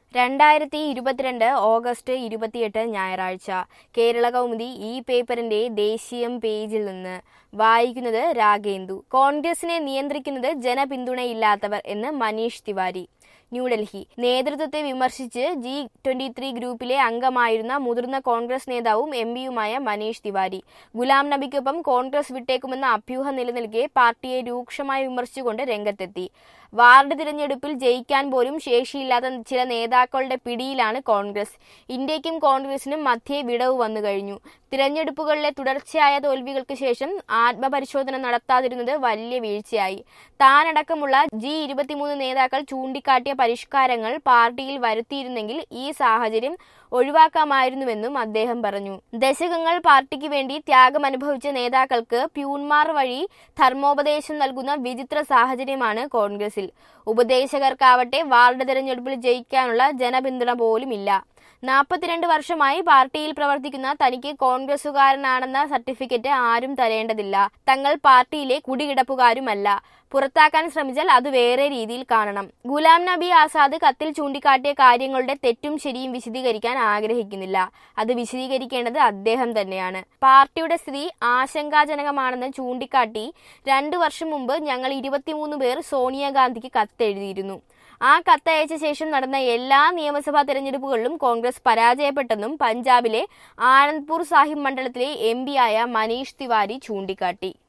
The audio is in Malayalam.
രണ്ടായിരത്തി ഇരുപത്തിരണ്ട് ഓഗസ്റ്റ് ഇരുപത്തിയെട്ട് ഞായറാഴ്ച കേരള കൗമുദി ഈ പേപ്പറിന്റെ ദേശീയം പേജിൽ നിന്ന് വായിക്കുന്നത് രാഗേന്ദു കോൺഗ്രസിനെ നിയന്ത്രിക്കുന്നത് ജനപിന്തുണയില്ലാത്തവർ എന്ന് മനീഷ് തിവാരി ന്യൂഡൽഹി നേതൃത്വത്തെ വിമർശിച്ച് ജി ട്വന്റി ത്രീ ഗ്രൂപ്പിലെ അംഗമായിരുന്ന മുതിർന്ന കോൺഗ്രസ് നേതാവും എം പിയുമായ മനീഷ് തിവാരി ഗുലാം നബിക്കൊപ്പം കോൺഗ്രസ് വിട്ടേക്കുമെന്ന അഭ്യൂഹം നിലനിൽക്കെ പാർട്ടിയെ രൂക്ഷമായി വിമർശിച്ചുകൊണ്ട് രംഗത്തെത്തി വാർഡ് തിരഞ്ഞെടുപ്പിൽ ജയിക്കാൻ പോലും ശേഷിയില്ലാത്ത ചില നേതാക്കളുടെ പിടിയിലാണ് കോൺഗ്രസ് ഇന്ത്യക്കും കോൺഗ്രസിനും മധ്യേ വിടവ് വന്നു കഴിഞ്ഞു തിരഞ്ഞെടുപ്പുകളിലെ തുടർച്ചയായ തോൽവികൾക്ക് ശേഷം ആത്മപരിശോധന നടത്താതിരുന്നത് വലിയ വീഴ്ചയായി താനടക്കമുള്ള ജി ഇരുപത്തിമൂന്ന് നേതാക്കൾ ചൂണ്ടിക്കാട്ടിയ പരിഷ്കാരങ്ങൾ പാർട്ടിയിൽ വരുത്തിയിരുന്നെങ്കിൽ ഈ സാഹചര്യം ഒഴിവാക്കാമായിരുന്നുവെന്നും അദ്ദേഹം പറഞ്ഞു ദശകങ്ങൾ പാർട്ടിക്ക് വേണ്ടി ത്യാഗം അനുഭവിച്ച നേതാക്കൾക്ക് പ്യൂൺമാർ വഴി ധർമ്മോപദേശം നൽകുന്ന വിചിത്ര സാഹചര്യമാണ് കോൺഗ്രസിൽ ഉപദേശകർക്കാവട്ടെ വാർഡ് തെരഞ്ഞെടുപ്പിൽ ജയിക്കാനുള്ള ജനപിന്തുണ പോലുമില്ല നാൽപ്പത്തിരണ്ട് വർഷമായി പാർട്ടിയിൽ പ്രവർത്തിക്കുന്ന തനിക്ക് കോൺഗ്രസുകാരനാണെന്ന സർട്ടിഫിക്കറ്റ് ആരും തരേണ്ടതില്ല തങ്ങൾ പാർട്ടിയിലെ കുടികിടപ്പുകാരുമല്ല പുറത്താക്കാൻ ശ്രമിച്ചാൽ അത് വേറെ രീതിയിൽ കാണണം ഗുലാം നബി ആസാദ് കത്തിൽ ചൂണ്ടിക്കാട്ടിയ കാര്യങ്ങളുടെ തെറ്റും ശരിയും വിശദീകരിക്കാൻ ആഗ്രഹിക്കുന്നില്ല അത് വിശദീകരിക്കേണ്ടത് അദ്ദേഹം തന്നെയാണ് പാർട്ടിയുടെ സ്ഥിതി ആശങ്കാജനകമാണെന്ന് ചൂണ്ടിക്കാട്ടി രണ്ടു വർഷം മുമ്പ് ഞങ്ങൾ ഇരുപത്തിമൂന്ന് പേർ സോണിയാഗാന്ധിക്ക് കത്തെഴുതിയിരുന്നു ആ കത്തയച്ച ശേഷം നടന്ന എല്ലാ നിയമസഭാ തെരഞ്ഞെടുപ്പുകളിലും കോൺഗ്രസ് പരാജയപ്പെട്ടെന്നും പഞ്ചാബിലെ ആനന്ദ്പൂർ സാഹിബ് മണ്ഡലത്തിലെ എം പിയായ മനീഷ് തിവാരി ചൂണ്ടിക്കാട്ടി